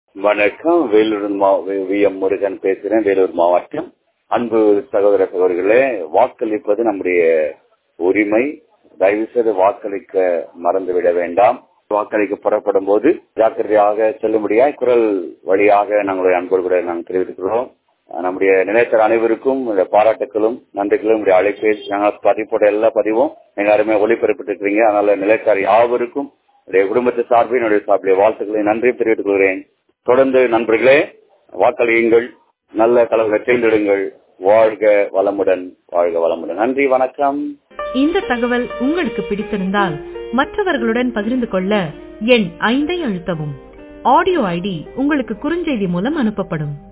வணக்கம் வேலூர் மா- we- V M Murugan பேசுறேன் வேலூர் மாவட்டம் அன்பு சகோதர சகோதரிகளே வாக்களிப்பது நம்முடைய உரிமை தயவு செய்து வாக்களிக்க மறந்து விட வேண்டாம் வாக்களிக்க புறப்படும் போது ஜாக்கிரதையாக செல்லும்படியாய் குரல் வழியாக நாங்களுடைய அன்போடு கூட நாங்கள் தெரிவித்துக்கிறோம் நம்முடைய நிலையத்தர் அனைவருக்கும் இந்த பாராட்டுகளும் நன்றிகளும் நம்முடைய அழைப்பை நாங்கள் பதிப்போட எல்லா பதிவும் நீங்க அருமையா ஒளிபரப்பிட்டு இருக்கிறீங்க அதனால நிலையத்தார் யாவருக்கும் என்னுடைய குடும்பத்தை சார்பில் என்னுடைய சார்பில் வாழ்த்துக்களை நன்றி தெரிவித்துக் கொள்கிறேன் தொடர்ந்து நண்பர்களே வாக்களியுங்கள் நல்ல தலைவரை தேர்ந்தெடுங்கள் வாழ்க வளமுடன் வாழ்க வளமுடன் நன்றி வணக்கம் இந்த தகவல் உங்களுக்கு பிடித்திருந்தால் மற்றவர்களுடன் பகிர்ந்து கொள்ள எண் ஐந்தை அழுத்தவும் ஆடியோ ஐடி உங்களுக்கு குறுஞ்செய்தி மூலம் அனுப்பப்படும்